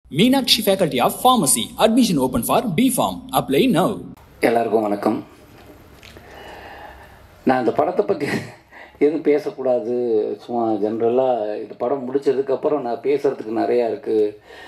Meenakshi Faculty of Pharmacy. Admission open for B Farm. Apply now. எல்லாருக்கும் வணக்கம் நான் இந்த படத்தை பற்றி எதுவும் பேசக்கூடாது சும்மா ஜென்ரலாக இந்த படம் முடிச்சதுக்கப்புறம் நான் பேசுகிறதுக்கு நிறையா இருக்குது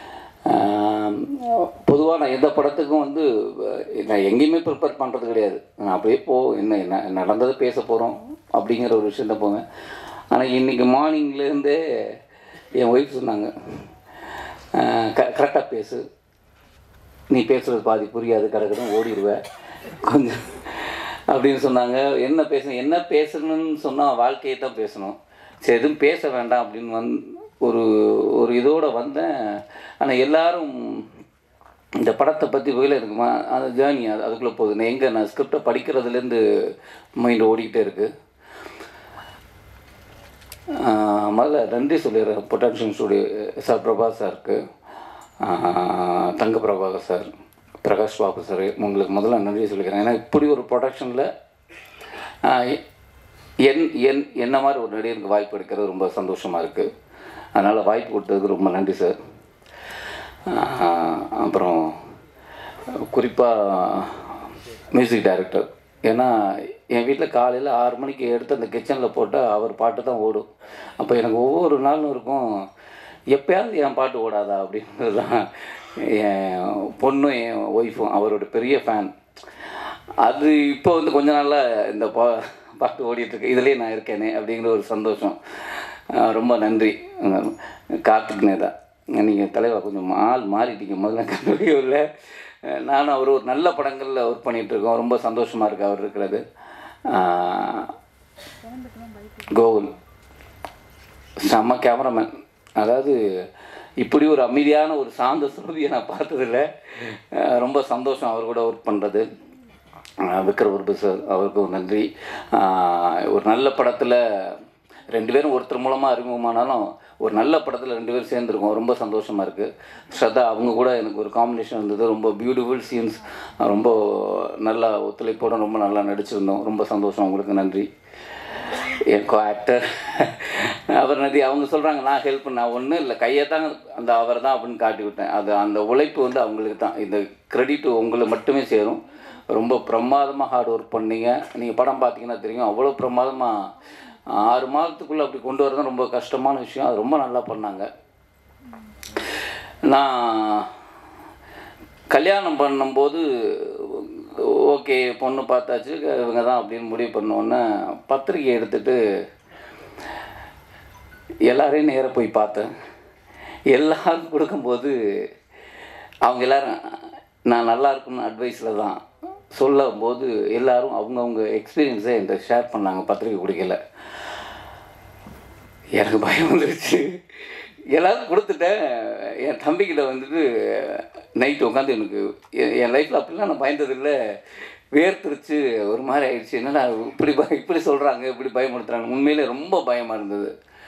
பொதுவாக நான் எந்த படத்துக்கும் வந்து அஹ், நான் எங்கேயுமே ப்ரிப்பேர் பண்ணுறது கிடையாது நான் அப்படியே போ என்ன என்ன நடந்தது பேச போகிறோம் அப்படிங்கிற ஒரு விஷயம் தான் போவேன் ஆனால் இன்றைக்கி மார்னிங்லேருந்தே என் ஒய்ஃப் சொன்னாங்க க கரெக்டாக பேசு நீ பேசுகிறது பாதி புரியாது கிடக்குதுன்னு ஓடிடுவேன் கொஞ்சம் அப்படின்னு சொன்னாங்க என்ன பேசணும் என்ன பேசணும்னு சொன்னால் வாழ்க்கையை தான் பேசணும் சரி எதுவும் பேச வேண்டாம் அப்படின்னு வந் ஒரு ஒரு இதோட வந்தேன் ஆனால் எல்லாரும் இந்த படத்தை பற்றி வகையில் இருக்குமா அந்த ஜேர்னி அது அதுக்குள்ளே போகுது நான் எங்கே நான் ஸ்கிரிப்டை படிக்கிறதுலேருந்து மைண்ட் ஓடிக்கிட்டே இருக்குது ஆஹ் முதல்ல நன்றி சொல்லிடுறேன் பொட்டான்ஷியம் ஸ்டுடியோ சார் பிரபா சாருக்கு ஆஹ் தங்க பிரபாகர் சார் பிரகாஷ் பாபு சார் உங்களுக்கு முதல்ல நன்றி சொல்லிக்கிறேன் ஏன்னா இப்படி ஒரு ப்ரொடக்ஷனில் என் என் என்ன மாதிரி ஒரு நடிகருக்கு வாய்ப்பு எடுக்கிறது ரொம்ப சந்தோஷமாக இருக்குது அதனால் வாய்ப்பு கொடுத்ததுக்கு ரொம்ப நன்றி சார் ஆஹ் அப்புறம் குறிப்பாக மியூசிக் டைரக்டர் ஏன்னா என் வீட்டில் காலையில் ஆறு மணிக்கு எடுத்து அந்த கிச்சனில் போட்டால் அவர் பாட்டு தான் ஓடும் அப்போ எனக்கு ஒவ்வொரு நாளும் இருக்கும் எப்பயாவது என் பாட்டு ஓடாதா அப்படின்றது தான் என் பொண்ணும் என் ஒய்ஃபும் அவரோட பெரிய ஃபேன் அது இப்போ வந்து கொஞ்ச நாளாக இந்த பா பாட்டு ஓடிட்டுருக்கு இதுலேயே நான் இருக்கேனே அப்படிங்கிற ஒரு சந்தோஷம் ஆஹ் ரொம்ப நன்றி கார்த்திக் நேதா நீங்கள் தலைவா கொஞ்சம் ஆள் மாறிட்டீங்க முதல்ல கண்டுபிடிக்கல நானும் அவர் ஒரு நல்ல படங்களில் ஒர்க் பண்ணிகிட்டு இருக்கோம் ரொம்ப சந்தோஷமாக இருக்கு அவர் இருக்கிறது ஆஹ் கோகுல் செம்ம கேமராமேன் அதாவது இப்படி ஒரு அமைதியான ஒரு சாந்த சுருதியை நான் பார்த்ததில்ல அஹ் ரொம்ப சந்தோஷம் அவர் கூட ஒர்க் பண்ணுறது விக்ரவர்பு சார் அவருக்கும் நன்றி அஹ் ஒரு நல்ல படத்தில் ரெண்டு பேரும் ஒருத்தர் மூலமாக அறிமுகமானாலும் ஒரு நல்ல படத்தில் ரெண்டு பேரும் சேர்ந்துருக்கோம் ரொம்ப சந்தோஷமாக இருக்குது ஸ்ரதா அவங்க கூட எனக்கு ஒரு காம்பினேஷன் இருந்தது ரொம்ப பியூட்டிஃபுல் சீன்ஸ் ரொம்ப நல்லா ஒத்துழைப்போடு ரொம்ப நல்லா நடிச்சிருந்தோம் ரொம்ப சந்தோஷம் உங்களுக்கு நன்றி என் கோ ஆக்டர் அவர் நதி அவங்க சொல்கிறாங்க நான் ஹெல்ப் நான் ஒன்றும் இல்லை கையை தான் அந்த அவர் தான் அப்படின்னு காட்டி விட்டேன் அது அந்த உழைப்பு வந்து அவங்களுக்கு தான் இந்த கிரெடிட் உங்களை மட்டுமே சேரும் ரொம்ப பிரமாதமாக ஹார்ட் ஒர்க் பண்ணீங்க நீங்கள் படம் பார்த்தீங்கன்னா தெரியும் அவ்வளோ பிரமாதமாக ஆறு மாதத்துக்குள்ளே அப்படி கொண்டு வரது ரொம்ப கஷ்டமான விஷயம் அது ரொம்ப நல்லா பண்ணாங்க நான் கல்யாணம் பண்ணும்போது ஓகே பொண்ணு பார்த்தாச்சு இவங்க தான் அப்படின்னு முடிவு பண்ணோன்னே பத்திரிக்கை எடுத்துட்டு எல்லாரையும் நேராக போய் பார்த்தேன் எல்லாரும் கொடுக்கும்போது அவங்க எல்லாரும் நான் நல்லா இருக்குன்னு அட்வைஸில் தான் சொல்லும்போது எல்லாரும் அவங்கவுங்க எக்ஸ்பீரியன்ஸை என்கிட்ட ஷேர் பண்ணாங்க பத்திரிக்கை குடிக்கல எனக்கு பயம் வந்துருச்சு எல்லாரும் கொடுத்துட்டேன் என் தம்பிக்கிட்ட வந்துட்டு நைட்டு உட்காந்து எனக்கு என் என் லைஃப்பில் அப்படிலாம் நான் பயந்ததில்லை வேர்த்துருச்சு ஒரு மாதிரி ஆயிடுச்சு என்னடா இப்படி பய இப்படி சொல்கிறாங்க இப்படி பயமுறுத்துறாங்க உண்மையிலே ரொம்ப பயமாக இருந்தது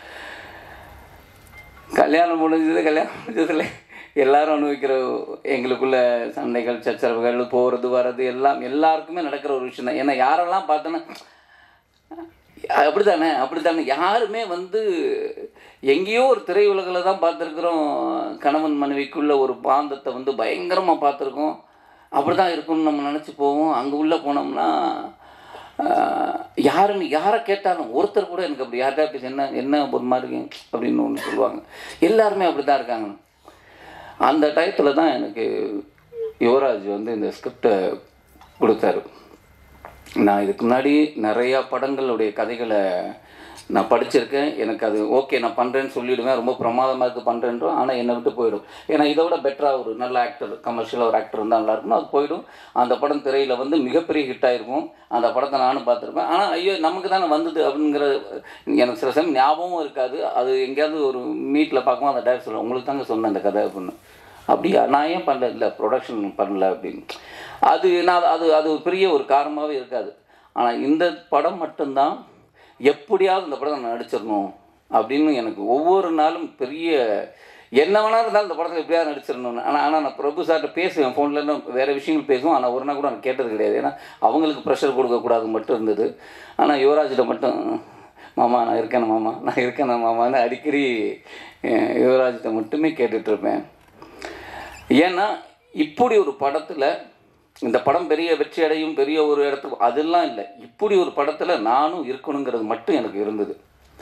கல்யாணம் முடிஞ்சது கல்யாணம் முடிஞ்சதில் எல்லாரும் அனுபவிக்கிற எங்களுக்குள்ள சண்டைகள் சச்சரவுகள் போகிறது வர்றது எல்லாம் எல்லாருக்குமே நடக்கிற ஒரு விஷயம் தான் ஏன்னா யாரெல்லாம் பார்த்தோன்னா அப்படித்தானே அப்படித்தானே யாருமே வந்து எங்கேயோ ஒரு திரையுலகில் தான் பார்த்துருக்குறோம் கணவன் மனைவிக்குள்ள ஒரு பாந்தத்தை வந்து பயங்கரமாக பார்த்துருக்கோம் அப்படி தான் இருக்கும்னு நம்ம நினச்சி போவோம் அங்கே உள்ளே போனோம்னா ஆஹ், யாருன்னு யாரை கேட்டாலும் ஒருத்தர் கூட எனக்கு அப்படி யார்கிட்ட பேச என்ன என்ன ஒரு மாதிரி இருக்கீங்க அப்படின்னு ஒன்று சொல்லுவாங்க எல்லாருமே அப்படி தான் இருக்காங்க அந்த டயத்தில் தான் எனக்கு யுவராஜ் வந்து இந்த ஸ்கிரிப்டை கொடுத்தாரு நான் இதுக்கு முன்னாடி நிறையா படங்களுடைய கதைகளை நான் படிச்சிருக்கேன் எனக்கு அது ஓகே நான் பண்ணுறேன்னு சொல்லிவிடுவேன் ரொம்ப பிரமாதமாக இருக்குது பண்ணுறேன்றோம் ஆனால் என்னை விட்டு போயிடும் ஏன்னா இதை விட பெட்டராக ஒரு நல்ல ஆக்டர் கமர்ஷியலாக ஒரு ஆக்டர் இருந்தால் நல்லா இருக்கும் அது போயிடும் அந்த படம் திரையில் வந்து மிகப்பெரிய ஹிட் ஆயிருக்கும் அந்த படத்தை நானும் பார்த்துருப்பேன் ஆனால் ஐயோ நமக்கு தானே வந்தது அப்படிங்கிற எனக்கு சில சமயம் ஞாபகமும் இருக்காது அது எங்கேயாவது ஒரு மீட்டில் பார்க்கும்போது அந்த டேரக்டர் சொல்லுவேன் உங்களுக்கு தாங்க சொன்னேன் அந்த கதை அப்படின்னு அப்படியா நான் ஏன் பண்ணல இல்லை ப்ரொடக்ஷன் பண்ணல அப்படின்னு அது நான் அது அது ஒரு பெரிய ஒரு காரணமாகவே இருக்காது ஆனால் இந்த படம் மட்டும்தான் எப்படியாவது இந்த படம் நான் நடிச்சிடணும் அப்படின்னு எனக்கு ஒவ்வொரு நாளும் பெரிய என்ன வேணா இருந்தாலும் இந்த படத்தில் எப்படியாவது நடிச்சிடணும்னு ஆனால் ஆனால் நான் பிரபு சார்கிட்ட பேசுவேன் ஃபோனில் வேறு விஷயங்கள் பேசுவோம் ஆனால் ஒரு நாள் கூட நான் கேட்டது கிடையாது ஏன்னா அவங்களுக்கு ப்ரெஷர் கொடுக்கக்கூடாது மட்டும் இருந்தது ஆனால் யுவராஜிட்ட மட்டும் மாமா நான் இருக்கேன் மாமா நான் இருக்கேன் மாமான்னு அடிக்கடி அஹ், யுவராஜிட்ட மட்டுமே கேட்டுட்ருப்பேன் ஏன்னா இப்படி ஒரு படத்தில் இந்த படம் பெரிய வெற்றி அடையும் பெரிய ஒரு இடத்துக்கு அதெல்லாம் இல்லை இப்படி ஒரு படத்தில் நானும் இருக்கணுங்கிறது மட்டும் எனக்கு இருந்தது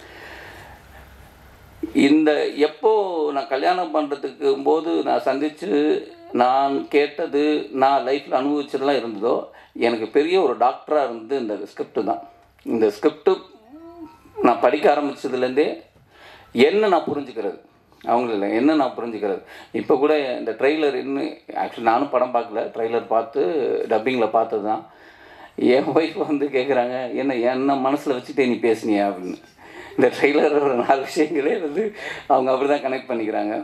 இந்த எப்போ நான் கல்யாணம் பண்ணுறதுக்கு போது நான் சந்தித்து நான் கேட்டது நான் லைஃப்பில் அனுபவிச்சதெல்லாம் இருந்ததோ எனக்கு பெரிய ஒரு டாக்டராக இருந்தது இந்த ஸ்கிரிப்டு தான் இந்த ஸ்கிரிப்டு நான் படிக்க ஆரம்பிச்சதுலேருந்தே என்ன நான் புரிஞ்சுக்கிறது அவங்கள இல்லை என்ன நான் புரிஞ்சுக்கிறது இப்போ கூட இந்த ட்ரெய்லர் இன்னும் ஆக்சுவலி நானும் படம் பார்க்கல ட்ரெய்லர் பார்த்து டப்பிங்கில் பார்த்தது தான் என் ஒய்ஃப் வந்து கேட்குறாங்க என்ன என்ன மனசில் வச்சுட்டே நீ பேசுனியா அப்படின்னு இந்த ட்ரெய்லர் ஒரு நாலு விஷயங்களே வந்து அவங்க அப்படி தான் கனெக்ட் பண்ணிக்கிறாங்க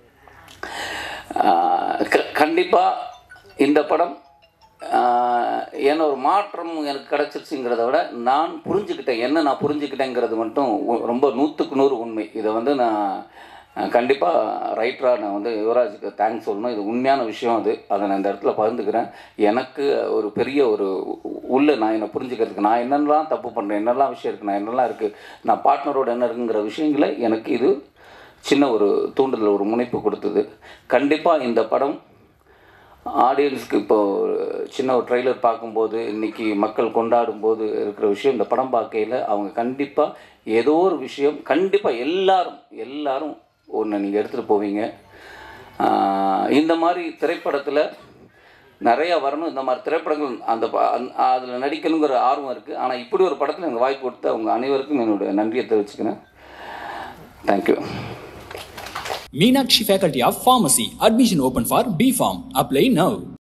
கண்டிப்பாக இந்த படம் ஆஹ், என்ன ஒரு மாற்றம் எனக்கு கிடச்சிருச்சுங்கிறத விட நான் புரிஞ்சுக்கிட்டேன் என்ன நான் புரிஞ்சுக்கிட்டேங்கிறது மட்டும் உ- ரொம்ப நூற்றுக்கு நூறு உண்மை இதை வந்து நான் கண்டிப்பாக ரைட்டராக நான் வந்து யுவராஜுக்கு தேங்க்ஸ் சொல்லணும் இது உண்மையான விஷயம் அது அதை நான் இந்த இடத்துல பகிர்ந்துக்கிறேன் எனக்கு ஒரு பெரிய ஒரு உ- உள்ள நான் என்னை புரிஞ்சுக்கிறதுக்கு நான் என்னென்னலாம் தப்பு பண்ணுறேன் என்னெல்லாம் விஷயம் இருக்குது நான் என்னெல்லாம் இருக்குது நான் பார்ட்னரோட என்ன இருக்குங்கிற விஷயங்களை எனக்கு இது சின்ன ஒரு தூண்டுதல் ஒரு முனைப்பு கொடுத்தது கண்டிப்பாக இந்த படம் ஆடியன்ஸ்க்கு இப்போ ஒரு சின்ன ஒரு ட்ரெய்லர் பார்க்கும்போது இன்னைக்கு மக்கள் கொண்டாடும் போது இருக்கிற விஷயம் இந்த படம் பார்க்கையில் அவங்க கண்டிப்பாக ஏதோ ஒரு விஷயம் கண்டிப்பாக எல்லாரும் எல்லாரும் ஒன்று நீங்கள் எடுத்துகிட்டு போவீங்க ஆஹ் இந்த மாதிரி திரைப்படத்தில் நிறையா வரணும் இந்த மாதிரி திரைப்படங்கள் அந்த அதில் நடிக்கணுங்கிற ஆர்வம் இருக்குது ஆனால் இப்படி ஒரு படத்தில் எனக்கு வாய்ப்பு கொடுத்து அவங்க அனைவருக்கும் என்னுடைய நன்றியை தெரிவிச்சுக்கிறேன் thank you Meenakshi Faculty of Pharmacy. Admission open for B Farm. Apply now.